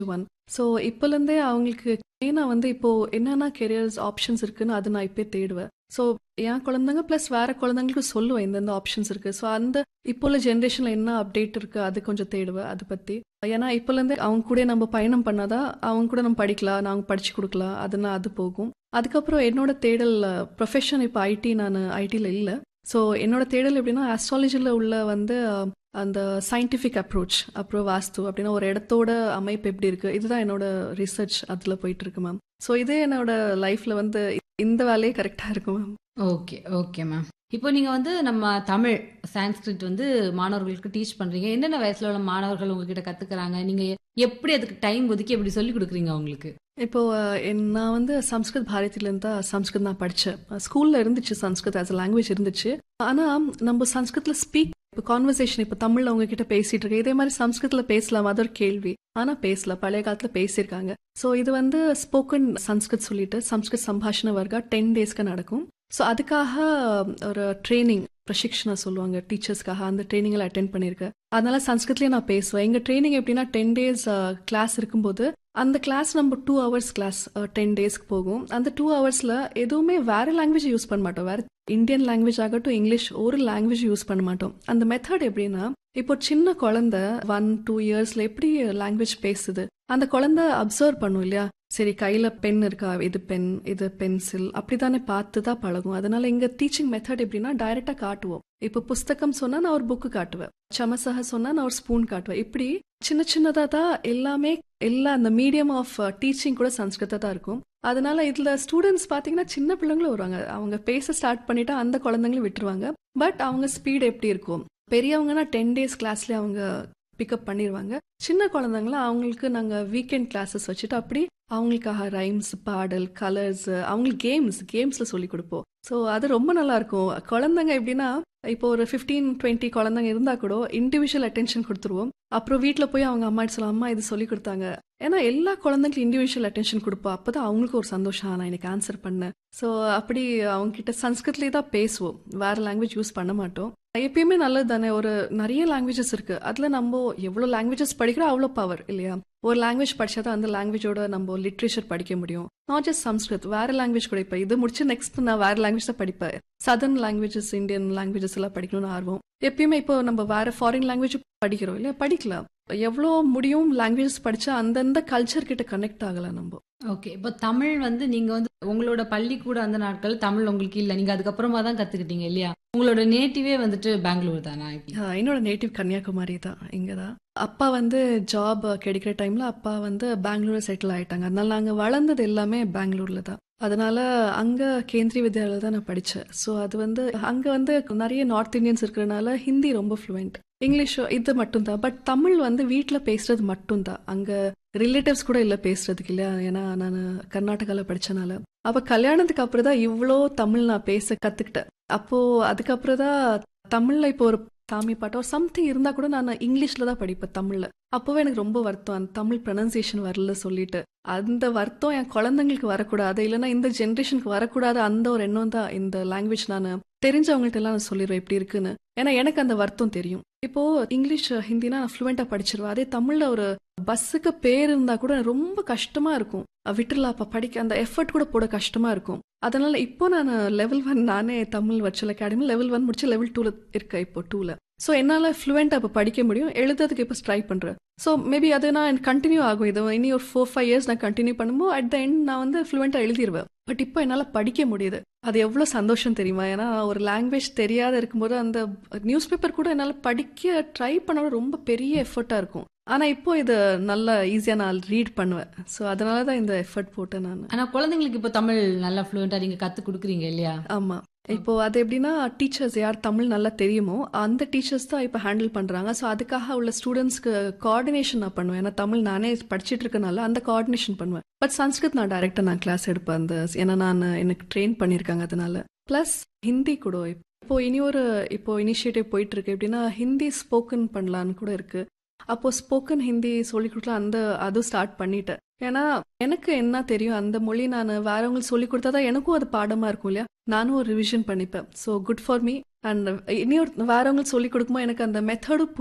one so இப்போலேருந்தே அவங்களுக்கு மெயினாக வந்து இப்போது என்னென்ன கெரியர்ஸ் ஆப்ஷன்ஸ் இருக்குன்னு அது நான் இப்போ தேடுவேன் ஸோ என் குழந்தைங்க ப்ளஸ் வேற குழந்தைங்களுக்கு சொல்லுவேன் இந்தந்த ஆப்ஷன்ஸ் இருக்குது ஸோ அந்த இப்போ உள்ள ஜென்ரேஷனில் என்ன அப்டேட் இருக்குது அது கொஞ்சம் தேடுவேன் அதை பற்றி ஏன்னா இப்போலேருந்தே அவங்க கூட நம்ம பயணம் பண்ணாதான் அவங்க கூட நம்ம படிக்கலாம் நாங்கள் படித்து கொடுக்கலாம் அதுனா அது போகும் அதுக்கப்புறம் என்னோட தேடல் ப்ரொஃபஷன் இப்போ ஐடி நான் ஐடியில் இல்லை ஸோ என்னோட தேடல் எப்படின்னா ஆஸ்ட்ராலஜியில் உள்ள வந்து அந்த சயின்டிஃபிக் அப்ரோச் அப்புறம் வாஸ்து அப்படின்னா ஒரு இடத்தோட அமைப்பு எப்படி இருக்குது இதுதான் என்னோட ரிசர்ச் அதில் போயிட்டு இருக்கு மேம் ஸோ இதே என்னோட லைஃப்பில் வந்து இந்த வேலையே கரெக்டாக இருக்கும் மேம் ஓகே ஓகே மேம் இப்போ நீங்க வந்து நம்ம தமிழ் சான்ஸ்கிரிட் வந்து மாணவர்களுக்கு டீச் பண்றீங்க என்னென்ன வயசுல உள்ள மாணவர்கள் உங்ககிட்ட கத்துக்கிறாங்க நீங்க எப்படி அதுக்கு டைம் ஒதுக்கி எப்படி சொல்லி கொடுக்குறீங்க அவங்களுக்கு இப்போ நான் வந்து சம்ஸ்கிருத் பாரதியிலேருந்து தான் சம்ஸ்கிருத் நான் படித்தேன் ஸ்கூலில் இருந்துச்சு சம்ஸ்கிருத் ஆஸ் அ லாங்குவேஜ் இருந்துச்சு ஆனால் நம்ம சம்ஸ்கிருத்தில் ஸ்பீக் இப்போ கான்வர்சேஷன் இப்போ தமிழில் உங்ககிட்ட பேசிட்டு இருக்கேன் இதே மாதிரி சம்ஸ்கிருத்தில் பேசலாம் அது ஒரு கேள்வி ஆனால் பேசல பழைய காலத்தில் பேசியிருக்காங்க ஸோ இது வந்து ஸ்போக்கன் சம்ஸ்கிருத் சொல்லிட்டு சம்ஸ்கிருத் சம்பாஷண வர்க்கா டென் டேஸ்க்கு நடக்கும் ஸோ அதுக்காக ஒரு ட்ரைனிங் பிரசிக்ஷனா சொல்லுவாங்க டீச்சர்ஸ்க்காக அந்த ட்ரைனிங்கில் அட்டென்ட் பண்ணியிருக்கேன் அதனால சம்ஸ்கிருத்லேயே நான் பேசுவேன் எங்கள் ட்ரைனிங் எப்படின்னா டென் டேஸ் கிளாஸ் இருக்கும்போது அந்த கிளாஸ் நம்ம டூ ஹவர்ஸ் கிளாஸ் டென் டேஸ்க்கு போகும் அந்த டூ ஹவர்ஸில் எதுவுமே வேற லாங்குவேஜ் யூஸ் பண்ண மாட்டோம் வேற இந்தியன் லாங்குவேஜ் ஆகட்டும் இங்கிலீஷ் ஒரு லாங்குவேஜ் யூஸ் பண்ண மாட்டோம் அந்த மெத்தட் எப்படின்னா இப்போ சின்ன குழந்தை ஒன் டூ இயர்ஸ்ல எப்படி லாங்குவேஜ் பேசுது அந்த குழந்தை அப்சர்வ் பண்ணும் இல்லையா சரி கையில பென் இருக்கா இது பென் இது பென்சில் அப்படித்தானே பார்த்து தான் பழகும் அதனால எங்க டீச்சிங் மெத்தட் எப்படின்னா டைரக்டா காட்டுவோம் இப்போ புஸ்தகம் சொன்னா நான் ஒரு புக்கு காட்டுவேன் சமசக சொன்னா நான் ஒரு ஸ்பூன் காட்டுவேன் இப்படி சின்ன சின்னதா தான் எல்லாமே எல்லா அந்த மீடியம் ஆஃப் டீச்சிங் கூட சம்ஸ்கிருதா தான் இருக்கும் அதனால இதுல ஸ்டூடெண்ட்ஸ் பாத்தீங்கன்னா சின்ன பிள்ளைங்களும் வருவாங்க அவங்க பேச ஸ்டார்ட் பண்ணிட்டா அந்த குழந்தைங்களும் விட்டுருவாங்க பட் அவங்க ஸ்பீட் எப்படி இருக்கும் பெரியவங்கன்னா டென் டேஸ் கிளாஸ்ல அவங்க பிக்கப் பண்ணிடுவாங்க சின்ன குழந்தைங்கள அவங்களுக்கு நாங்கள் வீக்கெண்ட் கிளாஸஸ் வச்சுட்டு அப்படி அவங்களுக்காக ரைம்ஸ் பாடல் கலர்ஸ் அவங்களுக்கு கேம்ஸ் கேம்ஸில் சொல்லி கொடுப்போம் ஸோ அது ரொம்ப நல்லா இருக்கும் குழந்தைங்க எப்படின்னா இப்போ ஒரு ஃபிஃப்டீன் டுவெண்ட்டி குழந்தைங்க இருந்தா கூட இண்டிவிஜுவல் அட்டென்ஷன் கொடுத்துருவோம் அப்புறம் வீட்டில் போய் அவங்க அம்மா சொல்லலாம் அம்மா இது சொல்லி கொடுத்தாங்க ஏன்னா எல்லா குழந்தைங்களும் இண்டிவிஜுவல் அட்டென்ஷன் கொடுப்போம் அப்போதான் அவங்களுக்கு ஒரு சந்தோஷம் நான் எனக்கு ஆன்சர் பண்ணேன் ஸோ அப்படி அவங்க கிட்ட சன்ஸ்கிருத்லேயே தான் பேசுவோம் வேற லாங்குவேஜ் யூஸ் பண்ண மாட்டோம் எப்பயுமே நல்லது தானே ஒரு நிறைய லாங்குவேஜஸ் இருக்கு அதுல நம்ம எவ்வளோ லாங்குவேஜஸ் படிக்கிறோம் அவ்வளோ பவர் இல்லையா ஒரு லாங்குவேஜ் படிச்சாதான் அந்த லாங்குவேஜோட நம்ம லிட்ரேச்சர் படிக்க முடியும் நாட் ஜஸ்ட் சம்ஸ்கிருத் வேற லாங்குவேஜ் கூட இப்போ இது முடிச்சு நெக்ஸ்ட் நான் வேற லாங்குவேஜ் தான் படிப்பேன் சதர்ன் லாங்குவேஜஸ் இந்தியன் லாங்குவேஜஸ் எல்லாம் படிக்கணும்னு ஆர்வம் எப்பயுமே இப்போ நம்ம வேற ஃபாரின் லாங்குவேஜ் படிக்கிறோம் இல்லையா படிக்கலாம் எவ்வளோ முடியும் லாங்குவேஜஸ் படிச்சா அந்தந்த கல்ச்சர் கிட்ட கனெக்ட் ஆகலாம் நம்ம ஓகே இப்போ தமிழ் வந்து நீங்க வந்து உங்களோட பள்ளிக்கூட அந்த நாட்கள் தமிழ் உங்களுக்கு இல்ல நீங்க அதுக்கப்புறமா தான் கத்துக்கிட்டீங்க இல்லையா உங்களோட நேட்டிவே வந்துட்டு பெங்களூர் தானா என்னோட நேட்டிவ் கன்னியாகுமரி தான் இங்கே தான் அப்பா வந்து ஜாப் கிடைக்கிற டைம்ல அப்பா வந்து பெங்களூர் செட்டில் ஆயிட்டாங்க அதனால நாங்கள் வளர்ந்தது எல்லாமே பெங்களூர்ல தான் அதனால அங்க கேந்திரிய வித்யாலயில் தான் நான் படித்தேன் ஸோ அது வந்து அங்க வந்து நிறைய நார்த் இந்தியன்ஸ் இருக்கிறனால ஹிந்தி ரொம்ப ஃப்ளூயண்ட் இங்கிலீஷ் இது மட்டும் தான் பட் தமிழ் வந்து வீட்டில் பேசுறது மட்டும் தான் அங்க ரிலேட்டிவ்ஸ் கூட இல்லை பேசுறதுக்கு இல்லையா ஏன்னா நான் கர்நாடகாவில் படிச்சனால அப்ப கல்யாணத்துக்கு அப்புறம் தான் இவ்வளோ தமிழ் நான் பேச கத்துக்கிட்டேன் அப்போ அதுக்கப்புறம் தான் தமிழ்ல இப்போ ஒரு சாமி பாட்டோ சம்திங் இருந்தா கூட நான் இங்கிலீஷ்ல தான் படிப்பேன் தமிழ்ல அப்போவே எனக்கு ரொம்ப வருத்தம் அந்த தமிழ் ப்ரொனன்சியேஷன் வரல சொல்லிட்டு அந்த வருத்தம் என் குழந்தைங்களுக்கு வரக்கூடாது இல்லைன்னா இந்த ஜென்ரேஷனுக்கு வரக்கூடாது அந்த ஒரு எண்ணம் தான் இந்த லாங்குவேஜ் நான் தெரிஞ்சவங்கள்ட்ட எல்லாம் நான் சொல்லிடுவேன் எப்படி இருக்குன்னு ஏன்னா எனக்கு அந்த வருத்தம் தெரியும் இப்போ இங்கிலீஷ் ஹிந்தினா நான் ஃப்ளூவெண்டா படிச்சிருவேன் அதே தமிழ்ல ஒரு பஸ்ஸுக்கு பேர் இருந்தா கூட ரொம்ப கஷ்டமா இருக்கும் விட்டுலாப்பா படிக்க அந்த எஃபர்ட் கூட போட கஷ்டமா இருக்கும் அதனால இப்போ நான் லெவல் ஒன் நானே Tamil virtual academy level one முடிச்சு லெவல் டூல இருக்கேன் இப்போ டூல ஸோ என்னால் ஃப்ளூவெண்ட்டாக இப்போ படிக்க முடியும் எழுதுறதுக்கு இப்போ ட்ரை பண்ணுறேன் ஸோ மேபி அது நான் கண்டினியூ ஆகும் இது இனி ஒரு ஃபோர் ஃபைவ் இயர்ஸ் நான் கண்டினியூ பண்ணும்போது அட் த எண்ட் நான் வந்து ஃப்ளூவெண்ட்டாக எழுதிடுவேன் பட் இப்போ என்னால் படிக்க முடியுது அது எவ்வளோ சந்தோஷம் தெரியுமா ஏன்னா ஒரு லாங்குவேஜ் தெரியாத இருக்கும்போது அந்த நியூஸ் பேப்பர் கூட என்னால் படிக்க ட்ரை பண்ண ரொம்ப பெரிய எஃபர்ட்டாக இருக்கும் ஆனா இப்போ இது நல்ல ஈஸியா நான் ரீட் பண்ணுவேன் ஸோ அதனால தான் இந்த எஃபர்ட் போட்டேன் நான் ஆனா குழந்தைங்களுக்கு இப்போ தமிழ் நல்லா ஃப்ளூயண்டா நீங்க கத்து கொடுக்குறீங்க இல்லையா ஆமா இப்போ அது எப்படின்னா டீச்சர்ஸ் யார் தமிழ் நல்லா தெரியுமோ அந்த டீச்சர்ஸ் தான் இப்போ ஹேண்டில் பண்றாங்க ஸோ அதுக்காக உள்ள ஸ்டூடெண்ட்ஸ்க்கு கோஆர்டினேஷன் நான் பண்ணுவேன் ஏன்னா தமிழ் நானே படிச்சுட்டு இருக்கனால அந்த கோஆர்டினேஷன் பண்ணுவேன் பட் சன்ஸ்கிருத் நான் டைரக்டா நான் கிளாஸ் எடுப்பேன் அந்த ஏன்னா நான் எனக்கு ட்ரெயின் பண்ணியிருக்காங்க அதனால பிளஸ் ஹிந்தி கூட இப்போ இனி ஒரு இப்போ இனிஷியேட்டிவ் போயிட்டு இருக்கு எப்படின்னா ஹிந்தி ஸ்போக்கன் பண்ணலான்னு கூட இருக்கு அப்போ ஸ்போக்கன் ஹிந்தி சொல்லி கொடுக்கலாம் அந்த அதுவும் ஸ்டார்ட் பண்ணிட்டேன் ஏன்னா எனக்கு என்ன தெரியும் அந்த மொழி நான் வேறவங்களுக்கு சொல்லி கொடுத்தா தான் எனக்கும் அது பாடமா இருக்கும் இல்லையா நானும் ஒரு ரிவிஷன் பண்ணிப்பேன் so good for me and இனி ஒரு வேறவங்களுக்கு சொல்லி கொடுக்கும்போது எனக்கு அந்த மெத்தடும் புரியும்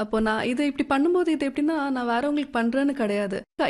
அப்போ நான் இதை இப்படி பண்ணும்போது இது எப்படின்னா நான் வேறவங்களுக்கு பண்றேன்னு கிடையாது